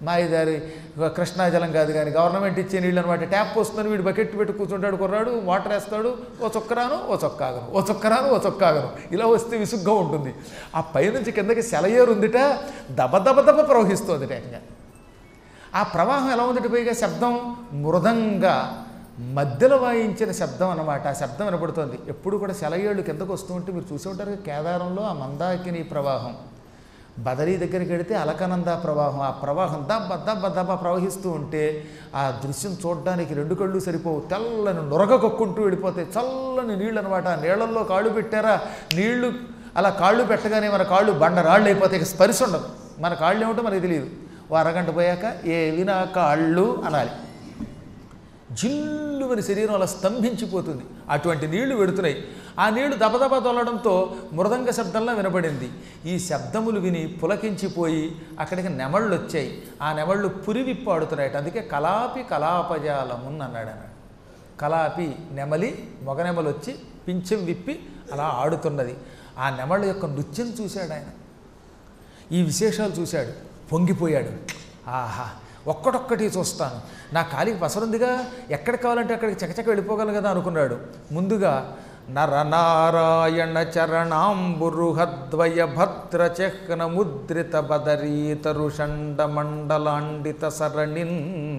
మాయదారి కృష్ణా జలం కాదు కానీ గవర్నమెంట్ ఇచ్చే నీళ్ళు అనమాట ట్యాప్ వస్తుందని వీడు బకెట్ పెట్టి కూర్చుంటాడు కుర్రాడు వాటర్ వేస్తాడు ఓ చొక్కరాను ఓ చొక్కాగను ఓ చొక్కరాను ఓ చొక్కాగను ఇలా వస్తే విసుగ్గా ఉంటుంది ఆ పైనుంచి కిందకి సెలయేరు ఉందిట దబ దబ దబ ప్రవహిస్తుంది ఏకంగా ఆ ప్రవాహం ఎలా ఉందట పైగా శబ్దం మృదంగా మధ్యలో వాయించిన శబ్దం అన్నమాట ఆ శబ్దం వినపడుతుంది ఎప్పుడు కూడా సెలయేళ్ళు కిందకు వస్తూ ఉంటే మీరు చూసి ఉంటారు కదా, కేదారంలో ఆ మందాకిని ప్రవాహం బదరీ దగ్గరికి వెడితే అలకనంద ప్రవాహం ఆ ప్రవాహం దబ్బ దబ్బ దబ్బ ప్రవహిస్తూ ఉంటే ఆ దృశ్యం చూడడానికి రెండు కళ్ళు సరిపోవు తెల్లని నొరగ కొక్కుంటూ వెళ్ళిపోతాయి చల్లని నీళ్ళు అనమాట ఆ నీళ్ళల్లో కాళ్ళు పెట్టారా నీళ్లు అలా కాళ్ళు పెట్టగానే మన కాళ్ళు బండరాళ్ళు అయిపోతాయి ఇక స్పర్శ ఉండదు మన కాళ్ళు ఏమిటో మనకి తెలియదు ఓ అరగంట పోయాక ఏవి నా కాళ్ళు అనాలి జిల్లుమని శరీరం అలా స్తంభించిపోతుంది అటువంటి నీళ్లు వెడుతున్నాయి ఆ నీళ్లు దబదబ తొలడంతో మృదంగ శబ్దంలా వినబడింది ఈ శబ్దములు విని పులకించిపోయి అక్కడికి నెమళ్ళు వచ్చాయి ఆ నెమళ్ళు పురివిప్పు ఆడుతున్నాయట అందుకే కలాపి కలాపజాలమున్ అన్నాడు అన్నాడు కలాపి నెమలి మొగ నెమలు వచ్చి పింఛం విప్పి అలా ఆడుతున్నది ఆ నెమళ్ళ యొక్క నృత్యం చూశాడు ఆయన ఈ విశేషాలు చూశాడు పొంగిపోయాడు ఆహా ఒక్కటొక్కటి చూస్తాను నా కాలికి పసరుందిగా ఎక్కడికి కావాలంటే అక్కడికి చకచక వెళ్ళిపోగలను కదా అనుకున్నాడు ముందుగా నరనారాయణ చరణాంబురుహద్వయ భద్ర చెహ్న ముద్రిత బదరీతరుషండ మండలాండిత సరణిన్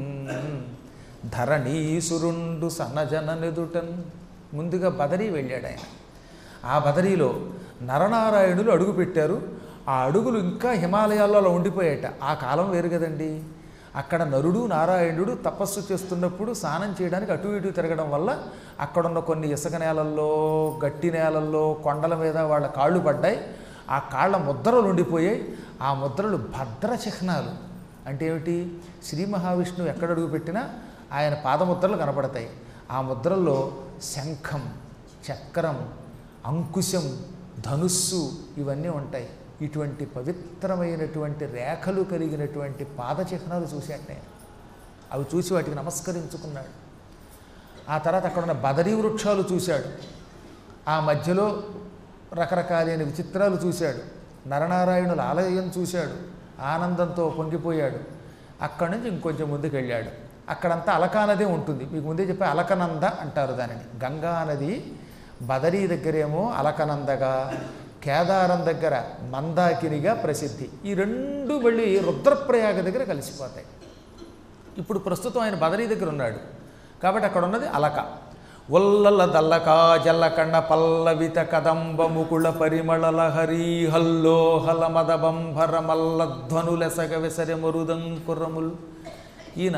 ధరణీసురుండు సనజన నెదుటన్ ముందుగా బదరీ వెళ్ళాడు ఆయన ఆ బదరీలో నరనారాయణులు అడుగు పెట్టారు ఆ అడుగులు ఇంకా హిమాలయాల్లో అలా ఉండిపోయాట ఆ కాలం వేరు కదండి అక్కడ నరుడు నారాయణుడు తపస్సు చేస్తున్నప్పుడు స్నానం చేయడానికి అటు ఇటు తిరగడం వల్ల అక్కడున్న కొన్ని ఇసుక నేలల్లో గట్టి నేలల్లో కొండల మీద వాళ్ళ కాళ్ళు పడ్డాయి ఆ కాళ్ళ ముద్రలు ఉండిపోయాయి ఆ ముద్రలు భద్ర చిహ్నాలు అంటే ఏమిటి శ్రీ మహావిష్ణువు ఎక్కడ అడుగు పెట్టినా ఆయన పాదముద్రలు కనపడతాయి ఆ ముద్రల్లో శంఖం చక్రం అంకుశం ధనుస్సు ఇవన్నీ ఉంటాయి ఇటువంటి పవిత్రమైనటువంటి రేఖలు కలిగినటువంటి పాద చిహ్నాలు చూశాటే అవి చూసి వాటికి నమస్కరించుకున్నాడు ఆ తర్వాత అక్కడ ఉన్న బదరీ వృక్షాలు చూశాడు ఆ మధ్యలో రకరకాలైన విచిత్రాలు చూశాడు నరనారాయణుల ఆలయం చూశాడు ఆనందంతో పొంగిపోయాడు అక్కడి నుంచి ఇంకొంచెం ముందుకు వెళ్ళాడు అక్కడంతా అలకా నది ఉంటుంది మీకు ముందే చెప్పే అలకనంద అంటారు దానిని గంగా నది బదరీ దగ్గరేమో అలకనందగా కేదారం దగ్గర మందాకినిగా ప్రసిద్ధి ఈ రెండు మళ్ళీ రుద్రప్రయాగ దగ్గర కలిసిపోతాయి ఇప్పుడు ప్రస్తుతం ఆయన బదరీ దగ్గర ఉన్నాడు కాబట్టి అక్కడ ఉన్నది అలక ఉల్లల దల్లకా జల్లకణ పల్లవిత కదంబ ముకుళ పరిమళల హరి హల్లోహల మదబంభర మల్లధ్వనులెసగ వెసరె మరుదంకురముల్ ఈయన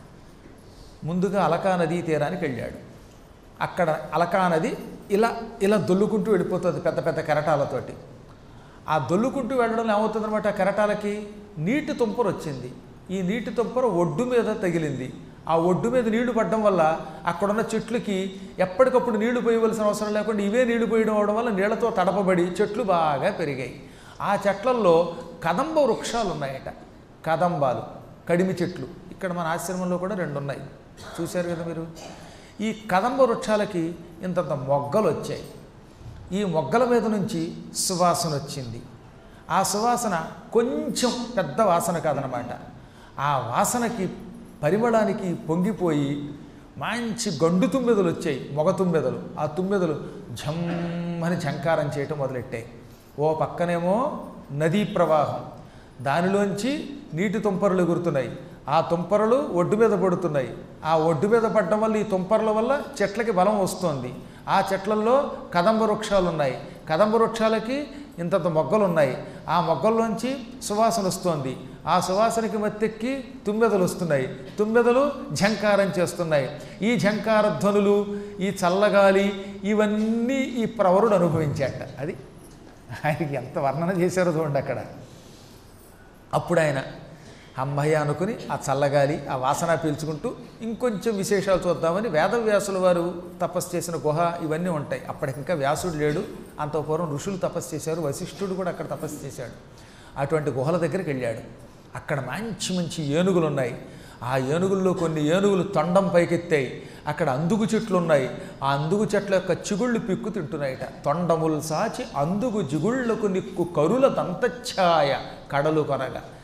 ముందుగా అలకా నదీ తీరానికి వెళ్ళాడు అక్కడ అలకా నది ఇలా ఇలా దొల్లుకుంటూ వెళ్ళిపోతుంది పెద్ద పెద్ద కెరటాలతోటి ఆ దొల్లుకుంటూ వెళ్ళడం ఏమవుతుందన్నమాట ఆ కెరటాలకి నీటి తుంపర వచ్చింది ఈ నీటి తుంపర ఒడ్డు మీద తగిలింది ఆ ఒడ్డు మీద నీళ్లు పడడం వల్ల అక్కడున్న చెట్లకి ఎప్పటికప్పుడు నీళ్లు పోయవలసిన అవసరం లేకుండా ఇవే నీళ్లు పోయడం అవడం వల్ల నీళ్లతో తడపబడి చెట్లు బాగా పెరిగాయి ఆ చెట్లల్లో కదంబ వృక్షాలు ఉన్నాయట కదంబాలు కడిమి చెట్లు ఇక్కడ మన ఆశ్రమంలో కూడా రెండు ఉన్నాయి చూశారు కదా మీరు ఈ కదంబ వృక్షాలకి ఇంతంత మొగ్గలు వచ్చాయి ఈ మొగ్గల మీద నుంచి సువాసన వచ్చింది ఆ సువాసన కొంచెం పెద్ద వాసన కాదనమాట ఆ వాసనకి పరిమళానికి పొంగిపోయి మంచి గండు తుమ్మెదలు వచ్చాయి మొగ తుమ్మెదలు ఆ తుమ్మెదలు ఝమ్మని ఝంకారం చేయటం మొదలెట్టాయి ఓ పక్కనేమో నదీ ప్రవాహం దానిలోంచి నీటి తుంపరలు ఎగురుతున్నాయి ఆ తుంపరలు ఒడ్డు మీద పడుతున్నాయి ఆ ఒడ్డు మీద పడడం వల్ల ఈ తుంపరల వల్ల చెట్లకి బలం వస్తుంది ఆ చెట్లల్లో కదంబ వృక్షాలు ఉన్నాయి కదంబ వృక్షాలకి ఇంతంత మొగ్గలు ఉన్నాయి ఆ మొగ్గల్లోంచి సువాసన వస్తోంది ఆ సువాసనకి మత్తెక్కి తుమ్మెదలు వస్తున్నాయి తుమ్మెదలు ఝంకారం చేస్తున్నాయి ఈ ఝంకార ధ్వనులు ఈ చల్లగాలి ఇవన్నీ ఈ ప్రవరుడు అనుభవించాట అది ఆయనకి ఎంత వర్ణన చేశారో చూడండి అక్కడ అప్పుడు ఆయన అమ్మయ్య అనుకుని ఆ చల్లగాలి ఆ వాసన పీల్చుకుంటూ ఇంకొంచెం విశేషాలు చూద్దామని వేదవ్యాసుల వారు తపస్సు చేసిన గుహ ఇవన్నీ ఉంటాయి అప్పటికి ఇంకా వ్యాసుడు లేడు అంత పూర్వం ఋషులు తపస్సు చేశారు వశిష్ఠుడు కూడా అక్కడ తపస్సు చేశాడు అటువంటి గుహల దగ్గరికి వెళ్ళాడు అక్కడ మంచి మంచి ఏనుగులు ఉన్నాయి ఆ ఏనుగుల్లో కొన్ని ఏనుగులు తొండం పైకెత్తాయి అక్కడ అందుగు చెట్లు ఉన్నాయి ఆ అందుగు చెట్ల యొక్క చిగుళ్ళు పిక్కు తింటున్నాయట తొండములు సాచి అందుగు జిగుళ్లకు నిక్కు కరుల దంతఛాయ కడలు కొనగా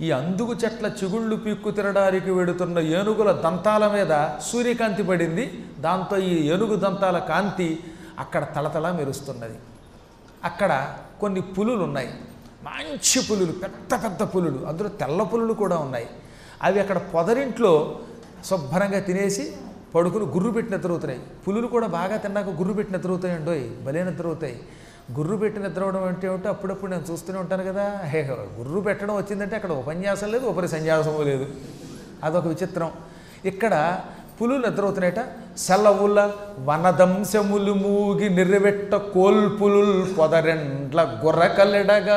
ఈ అందుగు చెట్ల చిగుళ్ళు పీక్కు తినడానికి వెడుతున్న ఏనుగుల దంతాల మీద సూర్యకాంతి పడింది దాంతో ఈ ఏనుగు దంతాల కాంతి అక్కడ తలతల మెరుస్తున్నది అక్కడ కొన్ని పులులు ఉన్నాయి మంచి పులులు పెద్ద పెద్ద పులులు అందులో తెల్ల పులులు కూడా ఉన్నాయి అవి అక్కడ పొదరింట్లో శుభ్రంగా తినేసి పడుకుని గుర్రు పెట్టి నిద్రవుతున్నాయి పులులు కూడా బాగా తిన్నాక గుర్రు పెట్టి నిద్రవుతాయి అండోయ్ భలే నిద్రవుతాయి గుర్రు పెట్టి నిద్రవడం అంటే ఏమిటో అప్పుడప్పుడు నేను చూస్తూనే ఉంటాను కదా హే గుర్రు పెట్టడం వచ్చిందంటే అక్కడ ఉపన్యాసం లేదు ఉపరి సన్యాసము లేదు అదొక విచిత్రం ఇక్కడ పులులు నిద్రవుతున్నాయట సెలవుల వనదంశములు మూగి నిర్వెట్ట కోల్పులుల్ పొదరెండ్ల గుర్రకల్లెడగా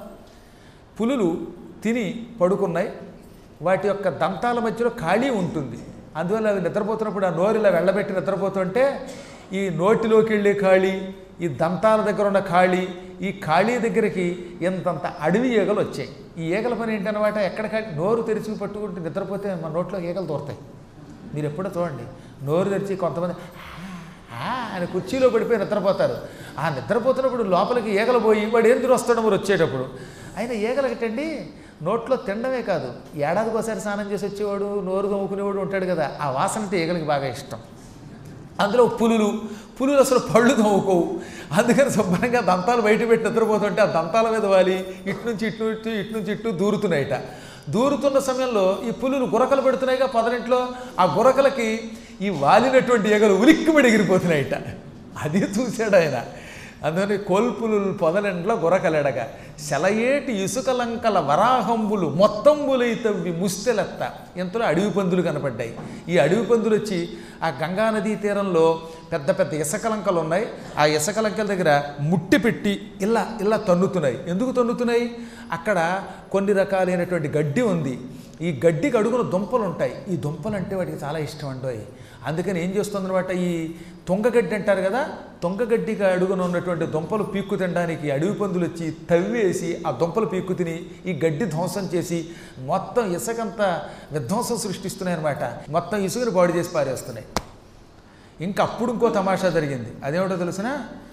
పులులు తిని పడుకున్నాయి వాటి యొక్క దంతాల మధ్యలో ఖాళీ ఉంటుంది అందువల్ల అవి నిద్రపోతున్నప్పుడు ఆ నోరులా వెళ్ళబెట్టి నిద్రపోతుంటే ఈ నోటిలోకి వెళ్ళే ఖాళీ ఈ దంతాల దగ్గర ఉన్న ఖాళీ ఈ ఖాళీ దగ్గరికి ఇంతంత అడవి ఈగలు వచ్చాయి ఈ ఈగల పని ఏంటన్నమాట ఎక్కడ ఖాళీ నోరు తెరిచి పట్టుకుంటే నిద్రపోతే మన నోట్లో ఈగలు దూరతాయి మీరు ఎప్పుడో చూడండి నోరు తెరిచి కొంతమంది "ఆ" అని కుర్చీలో పడిపోయి నిద్రపోతారు ఆ నిద్రపోతున్నప్పుడు లోపలికి ఈగలు పోయి వాడు ఏం వస్తాడు మరి వచ్చేటప్పుడు అయినా ఈగలకటండి నోట్లో తినడమే కాదు ఏడాదికి ఒకసారి స్నానం చేసి వచ్చేవాడు నోరు తోముకునేవాడు ఉంటాడు కదా ఆ వాసన అంటే ఈగలకి బాగా ఇష్టం అందులో పులులు పులులు అసలు పళ్ళు తవ్వుకోవు అందుకని శుభ్రంగా దంతాలు బయట పెట్టి నిద్రపోతుంటే ఆ దంతాల మీద వాలి ఇటు నుంచి ఇటు ఇటు ఇటు నుంచి ఇటు దూరుతున్నాయట దూరుతున్న సమయంలో ఈ పులులు గురకలు పెడుతున్నాయిగా పదనింట్లో ఆ గురకలకి ఈ వాలినటువంటి ఈగలు ఉలిక్కిపడి ఎగిరిపోతున్నాయట అది చూశాడు ఆయన అందుకని కోల్పులు పొదలెండ్ల గురకలెడగా సెలయేటి ఇసుకలంకల వరాహంబులు మొత్తంబులై తవ్వి ముస్తెలెత్త ఇంతలో అడవి పందులు కనపడ్డాయి ఈ అడవి పందులు వచ్చి ఆ గంగానదీ తీరంలో పెద్ద పెద్ద ఇసకలంకలు ఉన్నాయి ఆ ఇసకలంకల దగ్గర ముట్టి పెట్టి ఇలా ఇలా తన్నుతున్నాయి ఎందుకు తన్నుతున్నాయి అక్కడ కొన్ని రకాలైనటువంటి గడ్డి ఉంది ఈ గడ్డికి అడుగున దుంపలు ఉంటాయి ఈ దుంపలు అంటే వాటికి చాలా ఇష్టం అండోయ్ అందుకని ఏం చేస్తుందన్నమాట ఈ తొంగగడ్డి అంటారు కదా తొంగగడ్డికి అడుగున ఉన్నటువంటి దుంపలు పీక్కు తినడానికి అడవి పందులు వచ్చి తవ్వేసి ఆ దుంపలు పీక్కు తిని ఈ గడ్డి ధ్వంసం చేసి మొత్తం ఇసుకంతా విధ్వంసం సృష్టిస్తున్నాయి అనమాట మొత్తం ఇసుకని బాడీ చేసి పారేస్తున్నాయి ఇంకా అప్పుడు ఇంకో తమాషా జరిగింది అదేమిటో తెలిసిన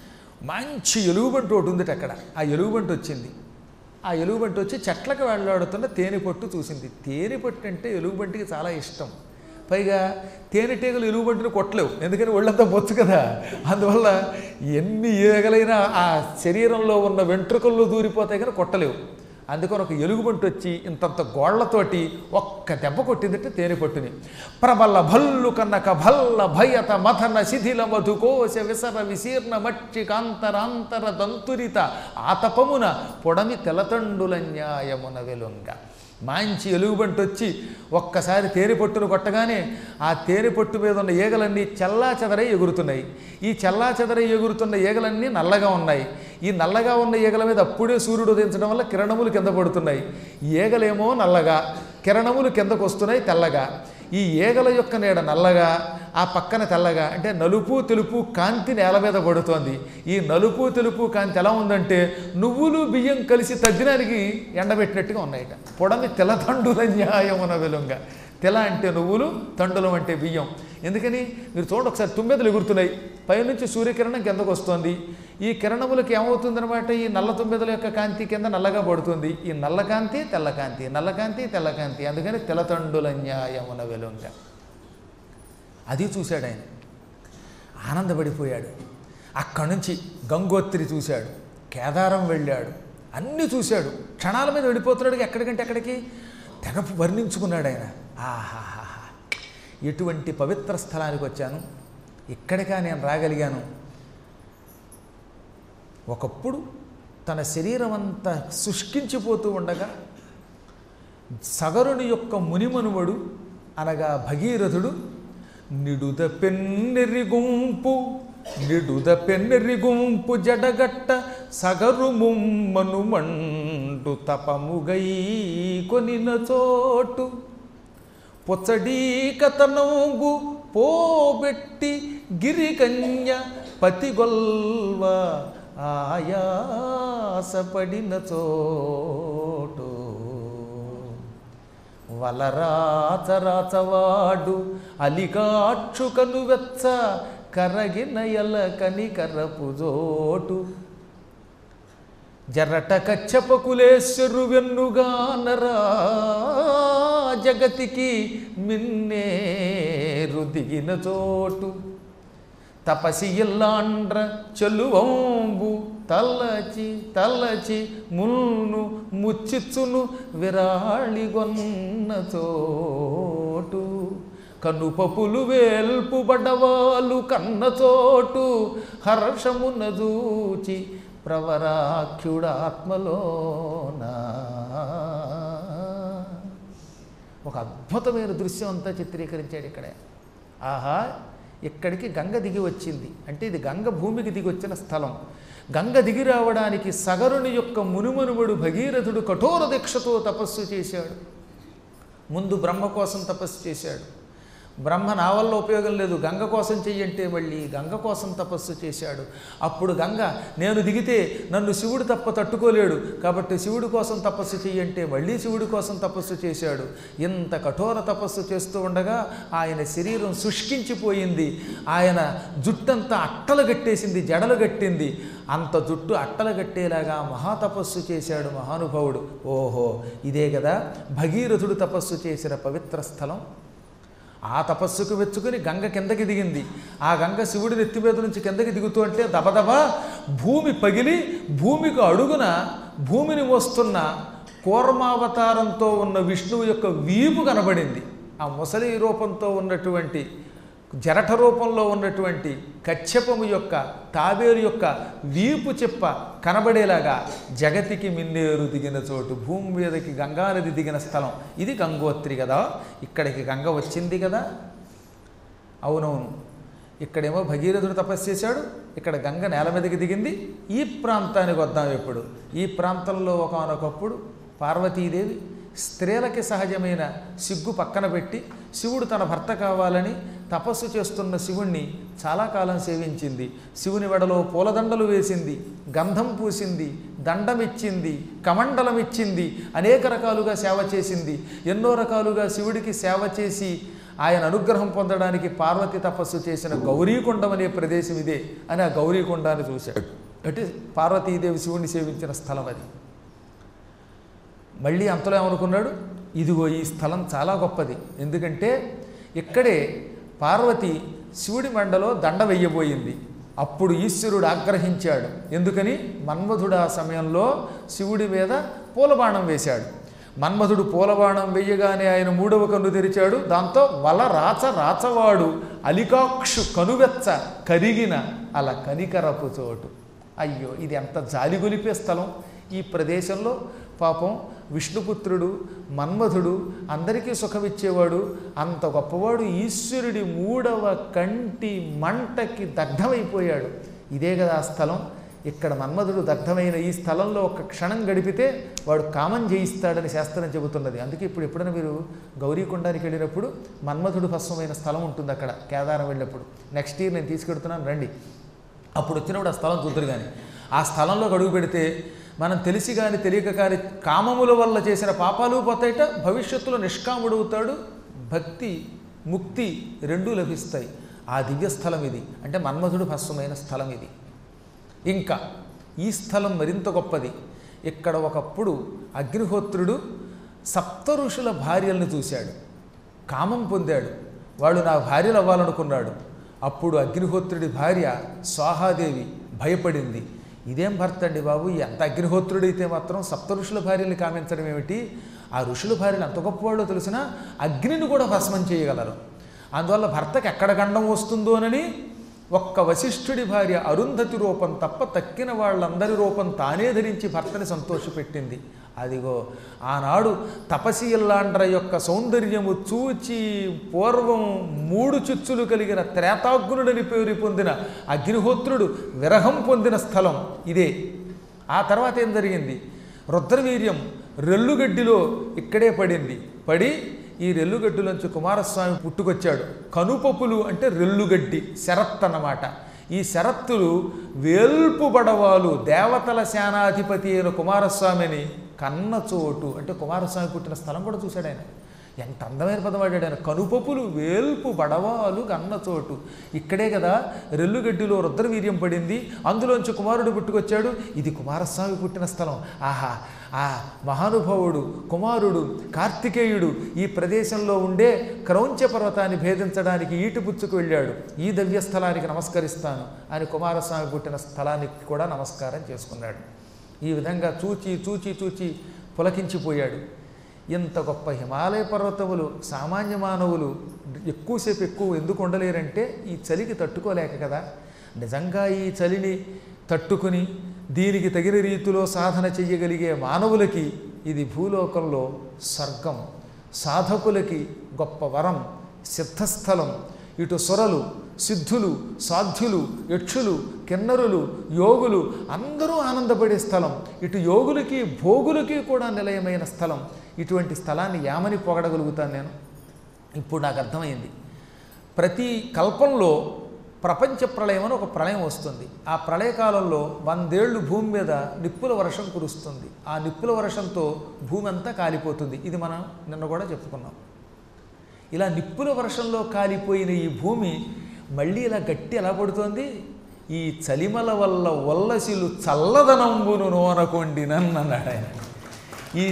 మంచి ఎలుగుబంటి ఒకటి ఉంది అక్కడ ఆ ఎలుగుబంటి వచ్చింది ఆ ఎలుగుబంటి వచ్చి చెట్లకు వెళ్ళాడుతున్న తేనె పట్టు చూసింది తేనె పట్టు అంటే ఎలుగుబంటికి చాలా ఇష్టం పైగా తేనెటీగలు ఎలుగుబంటిని కొట్టలేవు ఎందుకని ఒళ్ళంతా బొచ్చు కదా అందువల్ల ఎన్ని ఈగలైనా ఆ శరీరంలో ఉన్న వెంట్రుకల్లో దూరిపోతాయి కానీ కొట్టలేవు అందుకని ఒక ఎలుగుబంటి వచ్చి ఇంతంత గోళ్లతోటి ఒక్క దెబ్బ కొట్టిందంటే తేనె పట్టుని ప్రబల్ల భల్లు కన్నక భల్ల భయత మథన శిథిల మధుకోశ విసర విశీర్ణ మక్షి కాంతరాంతర దంతురిత ఆతపమున పొడమి తెలతండుల న్యాయమున వెలుంగ మంచి ఎలుగుబంటి వచ్చి ఒక్కసారి తేనె పట్టును కొట్టగానే ఆ తేనె పట్టు మీద ఉన్న ఈగలన్నీ చల్లా చెదరై ఎగురుతున్నాయి ఈ చల్లా చెదరై ఎగురుతున్న ఈగలన్నీ నల్లగా ఉన్నాయి ఈ నల్లగా ఉన్న ఈగల మీద అప్పుడే సూర్యుడు ఉదయించడం వల్ల కిరణములు కింద పడుతున్నాయి ఈగలేమో నల్లగా కిరణములు కిందకు వస్తున్నాయి తెల్లగా ఈ ఈగల యొక్క నీడ నల్లగా ఆ పక్కన తెల్లగా అంటే నలుపు తెలుపు కాంతి నేల మీద పడుతోంది ఈ నలుపు తెలుపు కాంతి ఎలా ఉందంటే నువ్వులు బియ్యం కలిసి తగ్గినానికి ఎండబెట్టినట్టుగా ఉన్నాయట పొడమి తెలతండుల న్యాయమున వెలుంగ తెల అంటే నువ్వులు తండులం అంటే బియ్యం ఎందుకని మీరు చూడండి ఒకసారి తుమ్మెదలు ఎగురుతున్నాయి పైనుంచి సూర్యకిరణం కిందకు వస్తుంది ఈ కిరణములకు ఏమవుతుందన్నమాట ఈ నల్ల తుమ్మెదల యొక్క కాంతి కింద నల్లగా పడుతుంది ఈ నల్ల కాంతి తెల్ల కాంతి నల్ల కాంతి తెల్ల కాంతి అందుకని తెలతండుల న్యాయమున వెలుంగ అది చూశాడు ఆయన ఆనందపడిపోయాడు అక్కడి నుంచి గంగోత్రి చూశాడు కేదారం వెళ్ళాడు అన్నీ చూశాడు క్షణాల మీద వెళ్ళిపోతున్నాడు ఎక్కడికంటే ఎక్కడికి తెగ వర్ణించుకున్నాడు ఆయన ఆహాహా ఎటువంటి పవిత్ర స్థలానికి వచ్చాను ఇక్కడికా నేను రాగలిగాను ఒకప్పుడు తన శరీరం అంతా శుష్కించిపోతూ ఉండగా సగరుని యొక్క మునిమనువడు అనగా భగీరథుడు నిడుద పెన్నెరి గుంపు నిడుద పెన్నెరి గుంపు జడగట్ట సగరు ముమ్మను మండు తపముగై కొనిన చోటు పొచ్చడీ కథనంగు పోబెట్టి గిరికన్య పతిగొల్వ ఆయాసపడిన చోటు వలరాచరాచవాడు అలికాక్షుకను వెచ్చ కరగిన ఎల కనికరపు జోటు జరట కచ్చపకులేశ్వరు వెన్నుగా నరా జగతికి మిన్నేరు దిగిన చోటు తపసి ఇల్లాండ్ర చెల్లువంబు తల్లచి తల్లచి ముల్ను ముచ్చిచ్చును విరాళిగొన్న చోటు కనుపపులు వేల్పు బడవాలు కన్న చోటు హర్షమున దూచి ప్రవరాఖ్యుడాత్మలోనా ఒక అద్భుతమైన దృశ్యం అంతా చిత్రీకరించాడు ఇక్కడే ఆహా ఇక్కడికి గంగ దిగి వచ్చింది అంటే ఇది గంగ భూమికి దిగి వచ్చిన స్థలం గంగ దిగి రావడానికి సగరుని యొక్క మునుమనుముడు భగీరథుడు కఠోర దీక్షతో తపస్సు చేశాడు ముందు బ్రహ్మ కోసం తపస్సు చేశాడు బ్రహ్మ నా వల్ల ఉపయోగం లేదు గంగ కోసం చెయ్యంటే మళ్ళీ గంగ కోసం తపస్సు చేశాడు అప్పుడు గంగ నేను దిగితే నన్ను శివుడు తప్ప తట్టుకోలేడు కాబట్టి శివుడి కోసం తపస్సు చెయ్యంటే మళ్ళీ శివుడి కోసం తపస్సు చేశాడు ఇంత కఠోర తపస్సు చేస్తూ ఉండగా ఆయన శరీరం శుష్కించిపోయింది ఆయన జుట్టంతా అట్టలు గట్టేసింది జడలు గట్టింది అంత జుట్టు అట్టలు గట్టేలాగా మహాతపస్సు చేశాడు మహానుభావుడు ఓహో ఇదే కదా భగీరథుడు తపస్సు చేసిన పవిత్ర స్థలం ఆ తపస్సుకు వెచ్చుకుని గంగ కిందకి దిగింది ఆ గంగ శివుడి నెత్తి మీద నుంచి కిందకి దిగుతూ అంటే దబదబా భూమి పగిలి భూమికి అడుగున భూమిని మోస్తున్న కూర్మావతారంతో ఉన్న విష్ణువు యొక్క వీపు కనబడింది ఆ ముసలి రూపంతో ఉన్నటువంటి జరఠ రూపంలో ఉన్నటువంటి కచ్చపము యొక్క తాబేరు యొక్క వీపు చెప్ప కనబడేలాగా జగతికి మిన్నేరు దిగిన చోటు భూమి మీదకి గంగానది దిగిన స్థలం ఇది గంగోత్రి కదా ఇక్కడికి గంగ వచ్చింది కదా అవునవును ఇక్కడేమో భగీరథుడు తపస్సు చేశాడు ఇక్కడ గంగ నేల మీదకి దిగింది ఈ ప్రాంతానికి వద్దాం ఇప్పుడు ఈ ప్రాంతంలో ఒకనొకప్పుడు పార్వతీదేవి స్త్రీలకి సహజమైన సిగ్గు పక్కన పెట్టి శివుడు తన భర్త కావాలని తపస్సు చేస్తున్న శివుణ్ణి చాలా కాలం సేవించింది శివుని వెడలో పూలదండలు వేసింది గంధం పూసింది దండమిచ్చింది కమండలం ఇచ్చింది అనేక రకాలుగా సేవ చేసింది ఎన్నో రకాలుగా శివుడికి సేవ చేసి ఆయన అనుగ్రహం పొందడానికి పార్వతి తపస్సు చేసిన గౌరీకొండం అనే ప్రదేశం ఇదే అని ఆ గౌరీకొండాన్ని చూశాడు అంటే పార్వతీదేవి శివుణ్ణి సేవించిన స్థలం అది మళ్ళీ అంతలో ఏమనుకున్నాడు ఇదిగో ఈ స్థలం చాలా గొప్పది ఎందుకంటే ఇక్కడే పార్వతి శివుడి మండలో దండ వెయ్యబోయింది అప్పుడు ఈశ్వరుడు ఆగ్రహించాడు ఎందుకని మన్మధుడు ఆ సమయంలో శివుడి మీద పూలబాణం వేశాడు మన్మధుడు పూలబాణం వెయ్యగానే ఆయన మూడవ కన్ను తెరిచాడు దాంతో వల రాచ రాచవాడు అలికాక్షు కనువెచ్చ కరిగిన అలా కనికరపు చోటు అయ్యో ఇది ఎంత జాలిగొలిపే స్థలం ఈ ప్రదేశంలో పాపం విష్ణుపుత్రుడు మన్మధుడు అందరికీ సుఖమిచ్చేవాడు అంత గొప్పవాడు ఈశ్వరుడి మూడవ కంటి మంటకి దగ్ధమైపోయాడు ఇదే కదా ఆ స్థలం ఇక్కడ మన్మధుడు దగ్ధమైన ఈ స్థలంలో ఒక క్షణం గడిపితే వాడు కామం జయిస్తాడని శాస్త్రం చెబుతున్నది అందుకే ఇప్పుడు ఎప్పుడైనా మీరు గౌరీకొండానికి వెళ్ళినప్పుడు మన్మధుడు భస్మమైన స్థలం ఉంటుంది అక్కడ కేదారం వెళ్ళినప్పుడు నెక్స్ట్ ఇయర్ నేను తీసుకెడుతున్నాను రండి అప్పుడు వచ్చినప్పుడు ఆ స్థలం చూద్దరు కానీ ఆ స్థలంలోకి అడుగు పెడితే మనం తెలిసి కానీ తెలియక కానీ కామముల వల్ల చేసిన పాపాలు పోతాయిట భవిష్యత్తులో నిష్కాముడవుతాడు భక్తి ముక్తి రెండూ లభిస్తాయి ఆ దివ్య స్థలం ఇది అంటే మన్మధుడు భస్మమైన స్థలం ఇది ఇంకా ఈ స్థలం మరింత గొప్పది ఇక్కడ ఒకప్పుడు అగ్నిహోత్రుడు సప్త ఋషుల భార్యలను చూశాడు కామం పొందాడు వాళ్ళు నా భార్యలు అవ్వాలనుకున్నాడు అప్పుడు అగ్నిహోత్రుడి భార్య స్వాహాదేవి భయపడింది ఇదేం భర్త అండి బాబు ఎంత అగ్నిహోత్రుడైతే మాత్రం సప్త ఋషుల భార్యల్ని కామించడం ఏమిటి ఆ ఋషుల భార్యలు ఎంత గొప్పవాళ్ళో తెలిసినా అగ్నిని కూడా భస్మం చేయగలరు అందువల్ల భర్తకి ఎక్కడ గండం వస్తుందోనని ఒక్క వశిష్ఠుడి భార్య అరుంధతి రూపం తప్ప తక్కిన వాళ్ళందరి రూపం తానే ధరించి భర్తని సంతోషపెట్టింది అదిగో ఆనాడు తపశీల్లాండ్ర యొక్క సౌందర్యము చూచి పూర్వం మూడు చుచ్చులు కలిగిన త్రేతాగ్నుడని పేరు పొందిన అగ్నిహోత్రుడు విరహం పొందిన స్థలం ఇదే ఆ తర్వాత ఏం జరిగింది రుద్రవీర్యం రెల్లుగడ్డిలో ఇక్కడే పడింది పడి ఈ రెల్లుగడ్డిలోంచి కుమారస్వామి పుట్టుకొచ్చాడు కనుపపులు అంటే రెల్లుగడ్డి శరత్ అన్నమాట ఈ శరత్తులు వేల్పుబడవాలు దేవతల సేనాధిపతి అయిన కుమారస్వామిని కన్న చోటు అంటే కుమారస్వామి పుట్టిన స్థలం కూడా చూశాడు ఆయన ఎంత అందమైన పదం వాడాడు ఆయన కనుపపులు వేల్పు బడవాలు గన్న చోటు ఇక్కడే కదా రెల్లుగడ్డిలో రుద్రవీర్యం పడింది అందులోంచి కుమారుడు పుట్టుకొచ్చాడు ఇది కుమారస్వామి పుట్టిన స్థలం ఆహా ఆ మహానుభావుడు కుమారుడు కార్తికేయుడు ఈ ప్రదేశంలో ఉండే క్రౌంచ పర్వతాన్ని భేదించడానికి ఈటి పుచ్చుకు వెళ్ళాడు ఈ దవ్య స్థలానికి నమస్కరిస్తాను అని కుమారస్వామి పుట్టిన స్థలానికి కూడా నమస్కారం చేసుకున్నాడు ఈ విధంగా చూచి చూచి చూచి పులకించిపోయాడు ఇంత గొప్ప హిమాలయ పర్వతములు సామాన్య మానవులు ఎక్కువసేపు ఎక్కువ ఎందుకు ఉండలేరంటే ఈ చలికి తట్టుకోలేక కదా నిజంగా ఈ చలిని తట్టుకుని దీనికి తగిన రీతిలో సాధన చెయ్యగలిగే మానవులకి ఇది భూలోకంలో స్వర్గం సాధకులకి గొప్ప వరం సిద్ధస్థలం ఇటు సురలు సిద్ధులు సాధ్యులు యక్షులు కిన్నరులు యోగులు అందరూ ఆనందపడే స్థలం ఇటు యోగులకి భోగులకి కూడా నిలయమైన స్థలం ఇటువంటి స్థలాన్ని యామని పొగడగలుగుతాను నేను ఇప్పుడు నాకు అర్థమైంది ప్రతి కల్పంలో ప్రపంచ ప్రళయం అని ఒక ప్రళయం వస్తుంది ఆ ప్రళయకాలంలో వందేళ్లు భూమి మీద నిప్పుల వర్షం కురుస్తుంది ఆ నిప్పుల వర్షంతో భూమి అంతా కాలిపోతుంది ఇది మనం నిన్న కూడా చెప్పుకున్నాం ఇలా నిప్పుల వర్షంలో కాలిపోయిన ఈ భూమి మళ్ళీ ఇలా గట్టి ఎలా పడుతోంది ఈ చలిమల వల్ల వల్లసిలు చల్లదనంబును నోనకొండినన్నాడు ఆయన ఈ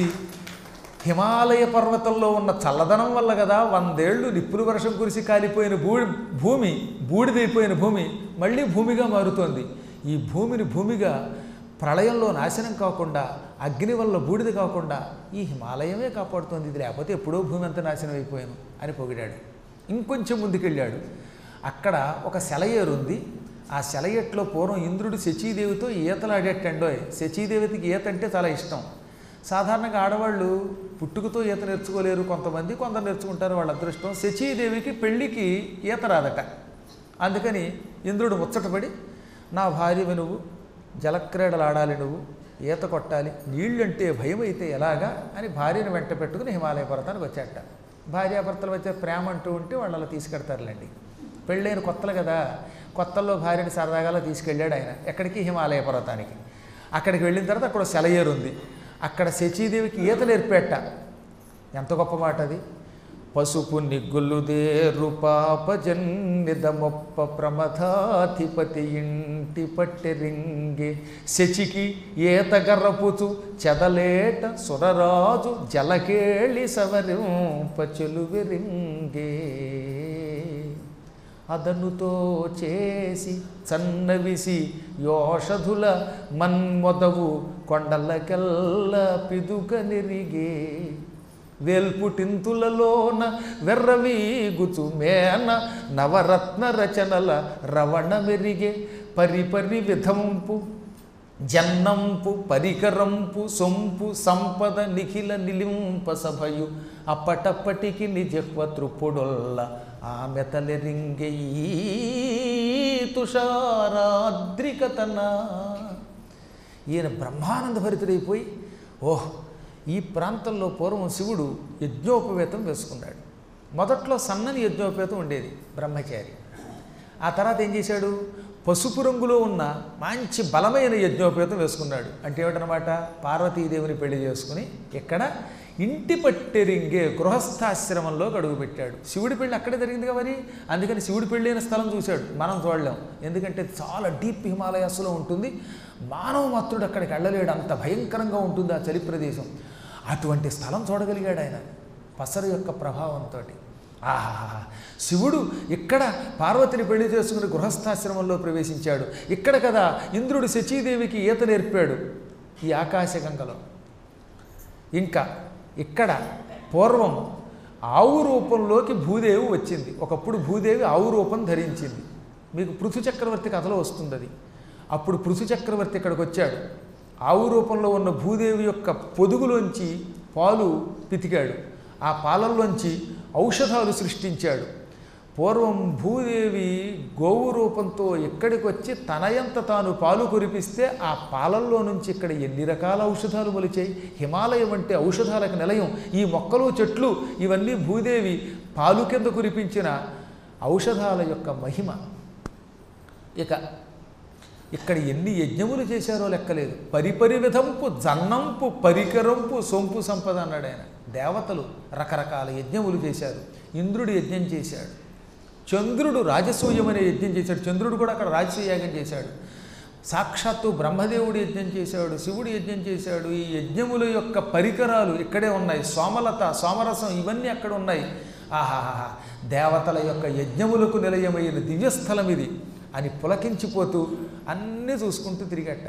హిమాలయ పర్వతంలో ఉన్న చల్లదనం వల్ల కదా వందేళ్లు నిప్పుల వర్షం కురిసి కాలిపోయిన భూ భూమి బూడిదైపోయిన భూమి మళ్ళీ భూమిగా మారుతోంది ఈ భూమిని భూమిగా ప్రళయంలో నాశనం కాకుండా అగ్ని వల్ల బూడిద కాకుండా ఈ హిమాలయమే కాపాడుతోంది ఇది లేకపోతే ఎప్పుడో భూమి అంతా నాశనం అయిపోయాను అని పొగిడాడు ఇంకొంచెం ముందుకెళ్ళాడు అక్కడ ఒక సెలయేరు ఉంది ఆ సెలయేట్లో పూర్వం ఇంద్రుడు శచీదేవితో ఈతలాడేటండోయ్ శచీదేవికి ఈత అంటే చాలా ఇష్టం సాధారణంగా ఆడవాళ్ళు పుట్టుకతో ఈత నేర్చుకోలేరు కొంతమంది కొందరు నేర్చుకుంటారు వాళ్ళ అదృష్టం శచీదేవికి పెళ్ళికి ఈత రాదట అందుకని ఇంద్రుడు ముచ్చటపడి నా భార్యవి నువ్వు జలక్రీడలు ఆడాలి నువ్వు ఈత కొట్టాలి నీళ్ళంటే భయం అయితే ఎలాగా అని భార్యను వెంట పెట్టుకుని హిమాలయ పర్వతానికి వచ్చాట భార్యాభర్తల మధ్య ప్రేమ అంటూ ఉంటే వాళ్ళు అలా తీసుకెడతారులేండి పెళ్ళైన కొత్తలు కదా కొత్తల్లో భార్యని సరదాగా అలా తీసుకెళ్ళాడు ఆయన ఎక్కడికి హిమాలయ పర్వతానికి అక్కడికి వెళ్ళిన తర్వాత అక్కడ సెలయేరు ఉంది అక్కడ శచీదేవికి ఈత నేర్పేట ఎంత గొప్ప మాట అది పసుపు నిగ్గులుదేరు పాపజన్నిదమొప్ప ప్రమథాధిపతి ఇంటి పట్టెరింగే శచికి ఈత గర్రపుచు చెదలేట సురరాజు జలకేళి సవరింప చెలువెరింగే అదనుతో చేసి చన్నవిసి యోషధుల మన్మొదవు కొండలకెల్ల పిదుక నిరిగే వేల్పుటింతులలోన వెర్రవీగుచు మేన నవరత్న రచనల రవణ మెరిగే పరిపరి విధంపు జన్నంపు పరికరంపు సొంపు సంపద నిఖిల నిలింప సభయు అప్పటప్పటికి నిజహ్వ త్రుపుడొల్ల ఆమె తలెరింగే తుషారాద్రికతన ఈయన బ్రహ్మానంద భరితుడైపోయి ఓహ్ ఈ ప్రాంతంలో పూర్వం శివుడు యజ్ఞోపవేతం వేసుకున్నాడు మొదట్లో సన్నని యజ్ఞోపవేతం ఉండేది బ్రహ్మచారి ఆ తర్వాత ఏం చేశాడు పసుపు రంగులో ఉన్న మంచి బలమైన యజ్ఞోపేతం వేసుకున్నాడు అంటే ఏమిటనమాట పార్వతీదేవిని పెళ్లి చేసుకుని ఇక్కడ ఇంటి పట్టెరింగే గృహస్థాశ్రమంలో అడుగు పెట్టాడు శివుడి పెళ్ళి అక్కడే జరిగిందిగా మరి అందుకని శివుడి పెళ్ళైన స్థలం చూశాడు మనం చూడలేం ఎందుకంటే చాలా డీప్ హిమాలయాస్లో ఉంటుంది మానవ మాత్రుడు అక్కడికి వెళ్ళలేడు అంత భయంకరంగా ఉంటుంది ఆ చలి ప్రదేశం అటువంటి స్థలం చూడగలిగాడు ఆయన పసరు యొక్క ప్రభావంతో ఆహా శివుడు ఇక్కడ పార్వతిని పెళ్లి చేసుకుని గృహస్థాశ్రమంలో ప్రవేశించాడు ఇక్కడ కదా ఇంద్రుడు శచీదేవికి ఈత నేర్పాడు ఈ ఆకాశగంగలో ఇంకా ఇక్కడ పూర్వం ఆవు రూపంలోకి భూదేవి వచ్చింది ఒకప్పుడు భూదేవి ఆవు రూపం ధరించింది మీకు పృథు చక్రవర్తి కథలో వస్తుంది అది అప్పుడు పృథు చక్రవర్తి ఇక్కడికి వచ్చాడు ఆవు రూపంలో ఉన్న భూదేవి యొక్క పొదుగులోంచి పాలు పితికాడు ఆ పాలల్లోంచి ఔషధాలు సృష్టించాడు పూర్వం భూదేవి గోవు రూపంతో ఇక్కడికి వచ్చి తనయంత తాను పాలు కురిపిస్తే ఆ పాలల్లో నుంచి ఇక్కడ ఎన్ని రకాల ఔషధాలు మొలిచాయి హిమాలయం అంటే ఔషధాలకు నిలయం ఈ మొక్కలు చెట్లు ఇవన్నీ భూదేవి పాలు కింద కురిపించిన ఔషధాల యొక్క మహిమ ఇక ఇక్కడ ఎన్ని యజ్ఞములు చేశారో లెక్కలేదు పరిపరి విధంపు జన్నంపు పరికరంపు సొంపు సంపద అన్నాడు ఆయన దేవతలు రకరకాల యజ్ఞములు చేశారు ఇంద్రుడు యజ్ఞం చేశాడు చంద్రుడు రాజసూయం అనే యజ్ఞం చేశాడు చంద్రుడు కూడా అక్కడ రాజసూయ యాగం చేశాడు సాక్షాత్తు బ్రహ్మదేవుడు యజ్ఞం చేశాడు శివుడు యజ్ఞం చేశాడు ఈ యజ్ఞముల యొక్క పరికరాలు ఇక్కడే ఉన్నాయి సోమలత సోమరసం ఇవన్నీ అక్కడ ఉన్నాయి ఆహాహా దేవతల యొక్క యజ్ఞములకు నిలయమైన దివ్యస్థలం ఇది అని పులకించిపోతూ అన్నీ చూసుకుంటూ తిరిగట్ట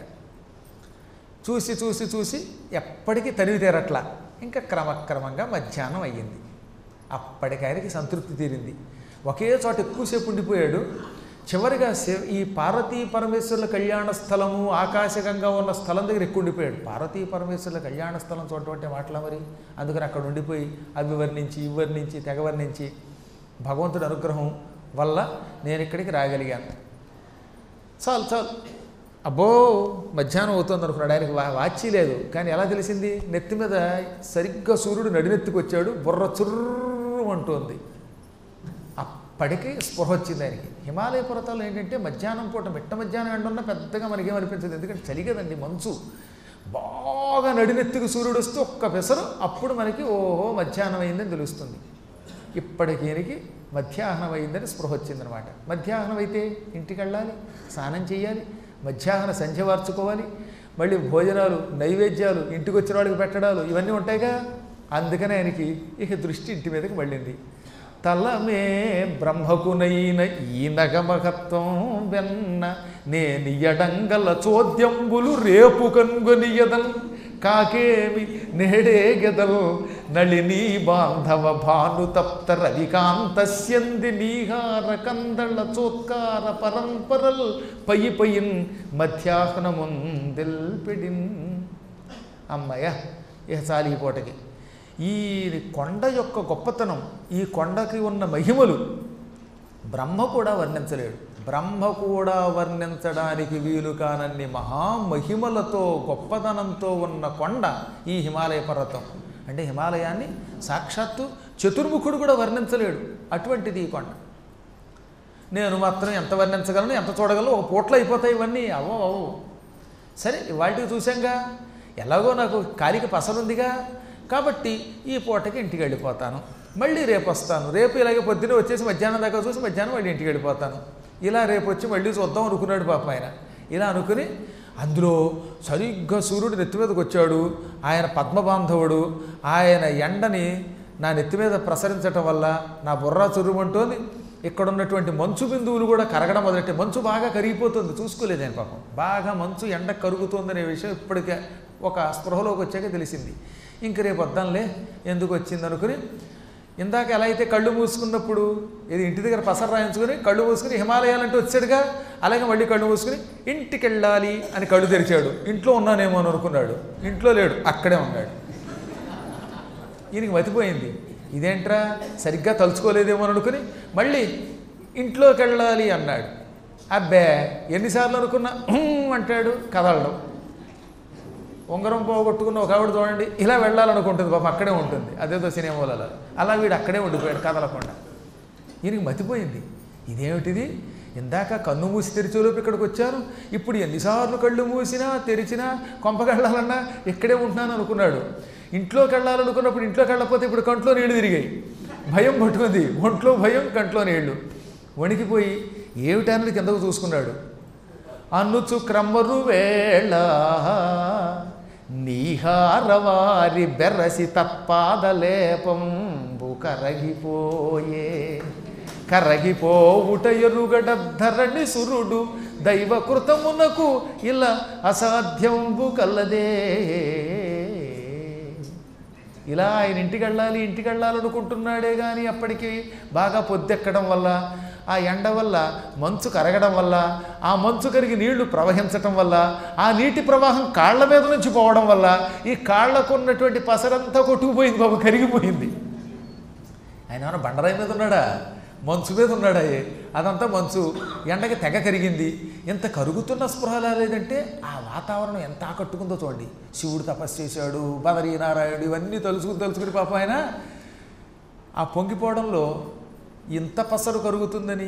చూసి చూసి చూసి ఎప్పటికీ తనివి తీరట్లా ఇంకా క్రమక్రమంగా మధ్యాహ్నం అయ్యింది అప్పటికాయనికి సంతృప్తి తీరింది ఒకే చోట ఎక్కువసేపు ఉండిపోయాడు చివరిగా శివ- ఈ పార్వతీ పరమేశ్వరుల కళ్యాణ స్థలము ఆకాశకంగా ఉన్న స్థలం దగ్గర ఎక్కువ ఉండిపోయాడు పార్వతీ పరమేశ్వరుల కళ్యాణ స్థలం చూడటం మాటల మరి అందుకని అక్కడ ఉండిపోయి అవి వర్ణించి ఇవి వర్ణించి తెగ వర్ణించి భగవంతుడి అనుగ్రహం వల్ల నేను ఇక్కడికి రాగలిగాను చాలు చాలు అబ్బో మధ్యాహ్నం అవుతుంది అనుకున్నాడు ఆయనకి వా వాచి లేదు కానీ ఎలా తెలిసింది నెత్తి మీద సరిగ్గా సూర్యుడు నడినెత్తికి వచ్చాడు బుర్ర చుర్రు అంటోంది అప్పటికి స్పృహ వచ్చింది ఆయనకి హిమాలయ పర్వతాలు ఏంటంటే మధ్యాహ్నం పూట మిట్ట మధ్యాహ్నం ఎండ ఉన్నా పెద్దగా మనకేం అనిపించదు ఎందుకంటే చలి కదండి మంచు బాగా నడినెత్తికి సూర్యుడు వస్తే ఒక్క పెసరు అప్పుడు మనకి ఓహో మధ్యాహ్నం అయిందని తెలుస్తుంది ఇప్పటికి ఈయనకి మధ్యాహ్నం అయిందని స్పృహ వచ్చిందనమాట మధ్యాహ్నం అయితే ఇంటికి వెళ్ళాలి స్నానం చేయాలి మధ్యాహ్న సంధ్య వార్చుకోవాలి మళ్ళీ భోజనాలు నైవేద్యాలు ఇంటికి వచ్చిన వాళ్ళకి పెట్టడాలు ఇవన్నీ ఉంటాయిగా అందుకనే ఆయనకి ఇక దృష్టి ఇంటి మీదకి మళ్ళింది తలమే బ్రహ్మకునైన ఈ నగమహత్వం వెన్న నేను ఎడంగల చోద్యంబులు రేపు కనుగొనియదల్ కాకేమి నేడే గెదల్ నళినీ బాంధవ భాను తప్త రవికాంతస్యంది నీహార కందళ చోత్కార పరంపరల్ పై పయిన్ మధ్యాహ్నముందిల్పిడిన్ అమ్మయ్య ఇక చాలు ఈ పూటకి ఈ కొండ యొక్క గొప్పతనం ఈ కొండకి ఉన్న మహిమలు బ్రహ్మ కూడా వర్ణించలేడు బ్రహ్మ కూడా వర్ణించడానికి వీలు కానన్ని మహామహిమలతో గొప్పదనంతో ఉన్న కొండ ఈ హిమాలయ పర్వతం అంటే హిమాలయాన్ని సాక్షాత్తు చతుర్ముఖుడు కూడా వర్ణించలేడు అటువంటిది ఈ కొండ నేను మాత్రం ఎంత వర్ణించగలను ఎంత చూడగలను ఒక పూట్లో అయిపోతాయి ఇవన్నీ అవో అవు సరే ఇవాళకి చూసాంగా ఎలాగో నాకు కాలికి పసలుందిగా కాబట్టి ఈ పూటకి ఇంటికి వెళ్ళిపోతాను మళ్ళీ రేపు వస్తాను రేపు ఇలాగే పొద్దున్నే వచ్చేసి మధ్యాహ్నం దాకా చూసి మధ్యాహ్నం మళ్ళీ ఇంటికి వెళ్ళిపోతాను ఇలా రేపు వచ్చి మళ్ళీ చూద్దాం అనుకున్నాడు పాపం ఆయన ఇలా అనుకుని అందులో సరిగ్గా సూర్యుడు నెత్తి మీదకి వచ్చాడు ఆయన పద్మబాంధవుడు ఆయన ఎండని నా నెత్తి మీద ప్రసరించటం వల్ల నా బుర్ర చురుమంటోంది ఇక్కడ ఉన్నటువంటి మంచు బిందువులు కూడా కరగడం మొదలెట్టే మంచు బాగా కరిగిపోతుంది చూసుకోలేదు ఆయన పాపం బాగా మంచు ఎండ కరుగుతోందనే విషయం ఇప్పటికే ఒక స్పృహలోకి వచ్చాక తెలిసింది ఇంక రేపు వద్దాంలే ఎందుకు వచ్చింది అనుకుని ఇందాక ఎలా అయితే కళ్ళు మూసుకున్నప్పుడు ఇది ఇంటి దగ్గర పసర రాయించుకుని కళ్ళు మూసుకుని హిమాలయాలంటే వచ్చాడుగా అలాగే మళ్ళీ కళ్ళు మూసుకుని ఇంటికి వెళ్ళాలి అని కళ్ళు తెరిచాడు ఇంట్లో ఉన్నానేమో అని అనుకున్నాడు ఇంట్లో లేడు అక్కడే ఉన్నాడు ఈయనకి మతిపోయింది ఇదేంట్రా సరిగ్గా తలుచుకోలేదేమో అని అనుకుని మళ్ళీ ఇంట్లోకి వెళ్ళాలి అన్నాడు అబ్బే ఎన్నిసార్లు అనుకున్నా "ఉమ్" అంటాడు కదలడం ఉంగరం పోగొట్టుకున్న ఒక ఆవిడ చూడండి ఇలా వెళ్ళాలనుకుంటుంది పాపం అక్కడే ఉంటుంది అదేదో సినిమాలలో అలా వీడు అక్కడే ఉండిపోయాడు కదలకుండా ఈయనకి మతిపోయింది ఇదేమిటిది ఇందాక కన్ను మూసి తెరిచేలోపు ఇక్కడికి వచ్చాను ఇప్పుడు ఎన్నిసార్లు కళ్ళు మూసినా తెరిచినా కొంపకెళ్ళాలన్నా ఇక్కడే ఉంటున్నాను అనుకున్నాడు ఇంట్లోకి వెళ్ళాలనుకున్నప్పుడు ఇంట్లోకి వెళ్ళకపోతే ఇప్పుడు కంట్లో నీళ్లు తిరిగాయి భయం పట్టుకుంది ఒంట్లో భయం కంట్లో నీళ్లు వణికిపోయి ఏమిటన్నది కిందకు చూసుకున్నాడు అనుచు క్రమరు వేళ నీహారవారి బెర్రసి తత్పాదలేపంబు కరగిపోయే కరగిపోవుట ఎరుగడ ధరణి సురుడు దైవకృతమునకు ఇలా అసాధ్యంబు కలదే ఇలా ఆయన ఇంటికి వెళ్ళాలి ఇంటికి వెళ్ళాలనుకుంటున్నాడే కానీ అప్పటికి బాగా పొద్దెక్కడం వల్ల ఆ ఎండ వల్ల మంచు కరగడం వల్ల ఆ మంచు కరిగి నీళ్లు ప్రవహించటం వల్ల ఆ నీటి ప్రవాహం కాళ్ళ మీద నుంచి పోవడం వల్ల ఈ కాళ్ళకు ఉన్నటువంటి పసరంతా కొట్టుకుపోయింది బాబు కరిగిపోయింది ఆయన ఏమైనా బండరాయి మీద ఉన్నాడా మంచు మీద ఉన్నాడా అదంతా మంచు ఎండకి తెగ కరిగింది ఎంత కరుగుతున్న స్పృహ లేదంటే ఆ వాతావరణం ఎంత ఆకట్టుకుందో చూడండి శివుడు తపస్సు చేశాడు బదరీనారాయణుడు ఇవన్నీ తలుచుకుని తలుచుకుని పాప ఆయన ఆ పొంగిపోవడంలో ఇంత పసరు కరుగుతుందని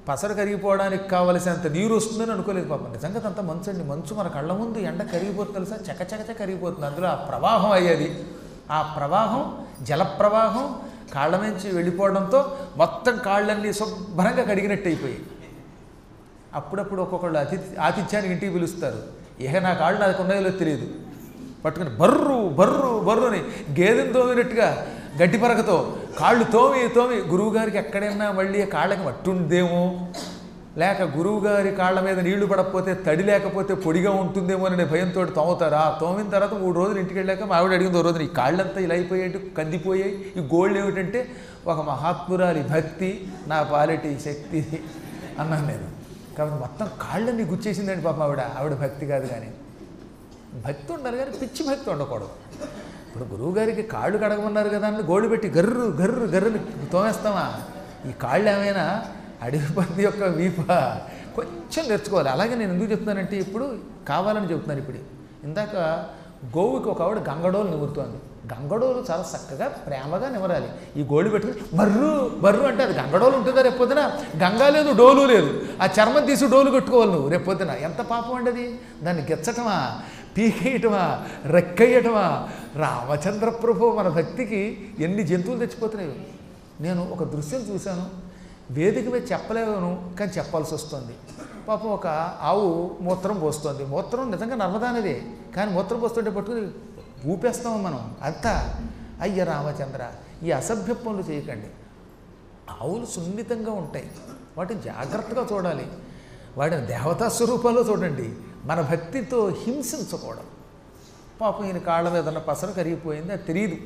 పసరు కరిగిపోవడానికి కావలసినంత నీరు వస్తుందని అనుకోలేదు పాపం నిజంగా అంత మంచు అండి మంచు మన కళ్ళ ముందు ఎండ కరిగిపోతుంది తెలుసా చక చక చక కరిగిపోతుంది అందులో ఆ ప్రవాహం అయ్యేది ఆ ప్రవాహం జల ప్రవాహం కాళ్ళ నుంచి వెళ్ళిపోవడంతో మొత్తం కాళ్ళన్నీ శుభ్రంగా కడిగినట్టు అయిపోయాయి అప్పుడప్పుడు ఒక్కొక్కళ్ళు అతిథి ఆతిథ్యానికి ఇంటికి పిలుస్తారు ఇహ నా కాళ్ళు నాకు ఉన్నాయో తెలియదు పట్టుకుని బర్రు బర్రు బర్రు అని గేదెని తోమినట్టుగా గడ్డి పరకతో కాళ్ళు తోమి తోమి గురువుగారికి ఎక్కడైనా మళ్ళీ కాళ్ళకి మట్టుందేమో లేక గురువుగారి కాళ్ళ మీద నీళ్లు పడకపోతే తడి లేకపోతే పొడిగా ఉంటుందేమో అనే భయంతో తోముతారు ఆ తోమిన తర్వాత మూడు రోజులు ఇంటికి వెళ్ళాక మా ఆవిడ అడిగింది ఓ రోజున ఈ కాళ్ళంతా ఇలా అయిపోయాయి కందిపోయాయి ఈ గోల్డ్ ఏమిటంటే ఒక మహాత్మురాలి భక్తి నా పాలిటి శక్తి అన్నాను నేను కాబట్టి మొత్తం కాళ్ళని గుచ్చేసిందండి పాపం ఆవిడ ఆవిడ భక్తి కాదు కానీ భక్తి ఉండాలి కానీ పిచ్చి భక్తి ఉండకూడదు ఇప్పుడు గురువుగారికి కాళ్ళు కడగమన్నారు కదా అని గోళ్ళు పెట్టి గర్రు గర్రు గర్రుని తోమేస్తామా ఈ కాళ్ళు ఏమైనా అడవి పంది యొక్క వీప కొంచెం నేర్చుకోవాలి అలాగే నేను ఎందుకు చెప్తున్నానంటే ఇప్పుడు కావాలని చెప్తున్నాను ఇప్పుడు ఇందాక గోవుకి ఒక ఆవిడ గంగడోలు నిమురుతోంది గంగడోలు చాలా చక్కగా ప్రేమగా నిమరాలి ఈ గోళ్ళు పెట్టుకుని బర్రు బర్రు అంటే అది గంగడోలు ఉంటుందా రేపొద్దున గంగా లేదు డోలు లేదు ఆ చర్మం తీసి డోలు కట్టుకోవాలి నువ్వు రేపొద్దున ఎంత పాపం అండి అది దాన్ని గెచ్చటమా పీకేయటమా రెక్కయ్యటమా రామచంద్ర ప్రభు మన భక్తికి ఎన్ని జంతువులు తెచ్చిపోతున్నాయి నేను ఒక దృశ్యం చూశాను వేదిక మీద చెప్పలేను కానీ చెప్పాల్సి వస్తుంది పాపం ఒక ఆవు మూత్రం పోస్తుంది మూత్రం నిజంగా నర్మదానదే కానీ మూత్రం పోస్తుంటే పట్టుకుని ఊపేస్తాము మనం అంతా అయ్య రామచంద్ర ఈ అసభ్య పనులు చేయకండి ఆవులు సున్నితంగా ఉంటాయి వాటిని జాగ్రత్తగా చూడాలి వాటిని దేవతా స్వరూపాల్లో చూడండి మన భక్తితో హింసించకూడదు పాపం ఈయన కాళ్ళ మీద ఉన్న పసరు కరిగిపోయింది అది తెలియదు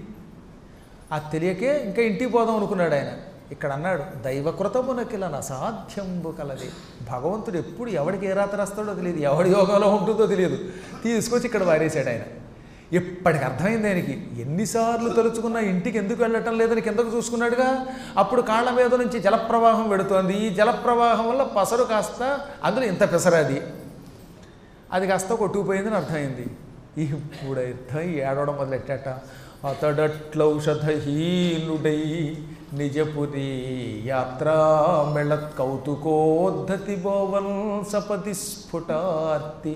ఆ తెలియకే ఇంకా ఇంటికి పోదాం అనుకున్నాడు ఆయన ఇక్కడ అన్నాడు దైవకృతమునకిల అసాధ్యంబు కలది భగవంతుడు ఎప్పుడు ఎవడికి ఏ రాత్రి రాస్తాడో తెలియదు ఎవడి యోగాలో ఉంటుందో తెలియదు తీసుకొచ్చి ఇక్కడ వారేశాడు ఆయన ఇప్పటికి అర్థమైంది ఆయనకి ఎన్నిసార్లు తలుచుకున్నా ఇంటికి ఎందుకు వెళ్ళటం లేదని కిందకు చూసుకున్నాడుగా అప్పుడు కాళ్ళ మీద నుంచి జలప్రవాహం వెడుతోంది ఈ జలప్రవాహం వల్ల పసరు కాస్త అందులో ఇంత పెసరది అది కాస్త కొట్టుకుపోయిందని అర్థమైంది ఇప్పుడు అర్థం ఏడవడం మొదలెట్టాట అతడట్లౌషధహీనుడై నిజపురి యాత్రా మెళత్ కౌతుకోద్ధతి బోవన్ సపతి స్ఫుటార్తి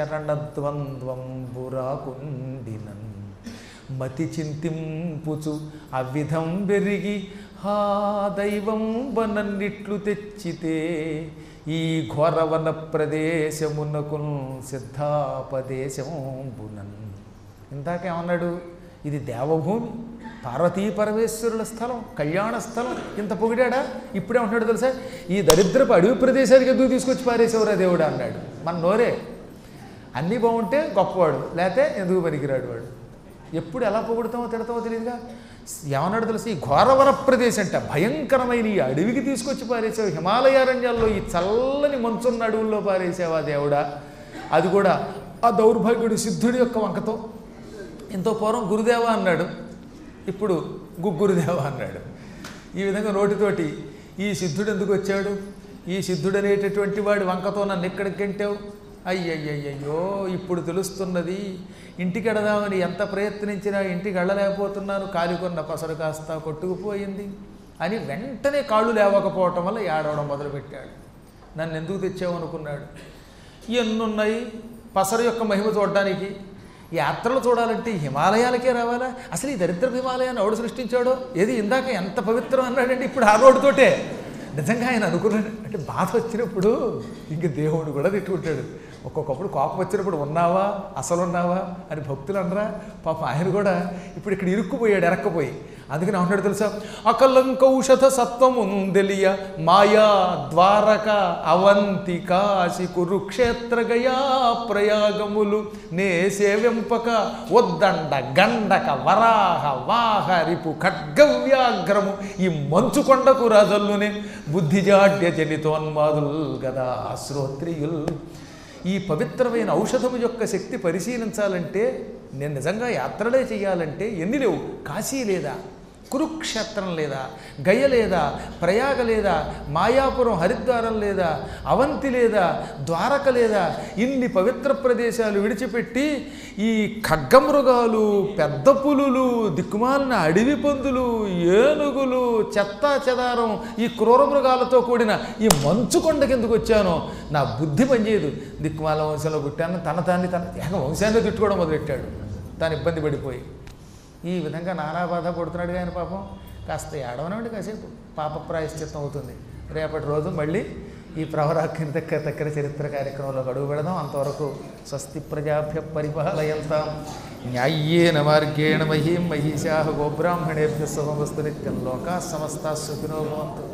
చరణద్వంద్వంబురాకుండినన్ మతి చింతింపుచు అవిధం బెరిగి హా దైవం వనన్నిట్లు తెచ్చితే ఈ ఘోరవన ప్రదేశమునకు సిద్ధాపదేశంబునన్ ఇందాకేమన్నాడు ఇది దేవభూమి పార్వతీ పరమేశ్వరుల స్థలం కళ్యాణ స్థలం ఇంత పొగిడాడా ఇప్పుడే ఉంటున్నాడు తెలుసా ఈ దరిద్రపు అడవి ప్రదేశానికి ఎందుకు తీసుకొచ్చి పారేసేవరా దేవుడా అన్నాడు మన నోరే అన్నీ బాగుంటే గొప్పవాడు లేకపోతే ఎందుకు పనికిరాడు వాడు ఎప్పుడు ఎలా పొగుడుతామో తిడతామో తెలియదుగా ఏమన్నాడు తెలుసు ఈ ఘోరవన ప్రదేశం అంట భయంకరమైన ఈ అడవికి తీసుకొచ్చి పారేసావు హిమాలయారణ్యాల్లో ఈ చల్లని మంచున్న అడవుల్లో పారేసావా దేవుడా అది కూడా ఆ దౌర్భాగ్యుడు సిద్ధుడి యొక్క వంకతో ఎంతో పూర్వం గురుదేవ అన్నాడు ఇప్పుడు గుగ్గురుదేవ అన్నాడు ఈ విధంగా నోటితోటి ఈ సిద్ధుడు ఎందుకు వచ్చాడు ఈ సిద్ధుడు అనేటటువంటి వాడి వంకతో నన్ను ఎక్కడికి గంటావు అయ్యయ్యయ్యో ఇప్పుడు తెలుస్తున్నది ఇంటికి ఎడదామని ఎంత ప్రయత్నించినా ఇంటికి వెళ్ళలేకపోతున్నాను కాలికొన్న పసరు కాస్త కొట్టుకుపోయింది అని వెంటనే కాళ్ళు లేవకపోవటం వల్ల ఏడవడం మొదలుపెట్టాడు నన్ను ఎందుకు తెచ్చావు అనుకున్నాడు ఎన్నున్నాయి పసరు యొక్క మహిమ చూడడానికి యాత్రలు చూడాలంటే హిమాలయాలకే రావాలా అసలు ఈ దరిద్ర హిమాలయాన్ని ఎవడు సృష్టించాడో ఏది ఇందాక ఎంత పవిత్రం అన్నాడండి ఇప్పుడు ఆ రోడ్డుతోటే నిజంగా ఆయన అనుకున్నాడు అంటే బాధ వచ్చినప్పుడు ఇంక దేవుడు కూడా తిట్టుకుంటాడు ఒక్కొక్కప్పుడు కోపం వచ్చినప్పుడు ఉన్నావా అసలు ఉన్నావా అని భక్తులు అనరా పాపం ఆయన కూడా ఇప్పుడు ఇక్కడ ఇరుక్కుపోయాడు ఎరక్కపోయి అందుకని ఏమన్నాడు తెలుసా అకలంకౌషధ సత్వముందెలియ మాయా ద్వారక అవంతి కాశి కురుక్షేత్ర గయా ప్రయాగములు నే సేవింపక ఉద్దండ గండక వరాహ వాహ రిపు ఖడ్గవ్యాఘ్రము ఈ మంచు కొండకు రాజల్లునే బుద్ధిజాడ్య జనితోన్మాదుల్ గదా శ్రోత్రియుల్ ఈ పవిత్రమైన ఔషధము యొక్క శక్తి పరిశీలించాలంటే నేను నిజంగా యాత్రలే చేయాలంటే ఎన్ని లేవు కాశీ లేదా కురుక్షేత్రం లేదా గయ లేదా ప్రయాగ లేదా మాయాపురం హరిద్వారం లేదా అవంతి లేదా ద్వారక లేదా ఇన్ని పవిత్ర ప్రదేశాలు విడిచిపెట్టి ఈ ఖడ్గమృగాలు పెద్ద పులులు దిక్కుమాలిన అడవి పందులు ఏనుగులు చెత్తా చెదారం ఈ క్రూర మృగాలతో కూడిన ఈ మంచు కొండకి ఎందుకు వచ్చానో నా బుద్ధి పనిచేయదు దిక్కుమాల వంశంలో పుట్టాను తన తాన్ని తన ఏక వంశాన్ని తిట్టుకోవడం మొదలెట్టాడు తాను ఇబ్బంది పడిపోయి ఈ విధంగా నానా బాధ పడుతున్నాడు కానీ పాపం కాస్త ఏడవనండి కాసేపు పాప ప్రాయశ్చిత్తం అవుతుంది రేపటి రోజు మళ్ళీ ఈ ప్రవరాఖ్యం తక్క తక్కర చరిత్ర కార్యక్రమంలో అడుగు పెడదాం అంతవరకు స్వస్తి ప్రజాభ్య పరిపాలయంతాం న్యాయ్యేన మార్గేణ మహీం మహిషా గోబ్రాహ్మణేభ్య శుభమస్తు నిత్యం లోకా సమస్త సుఖినో భవంతు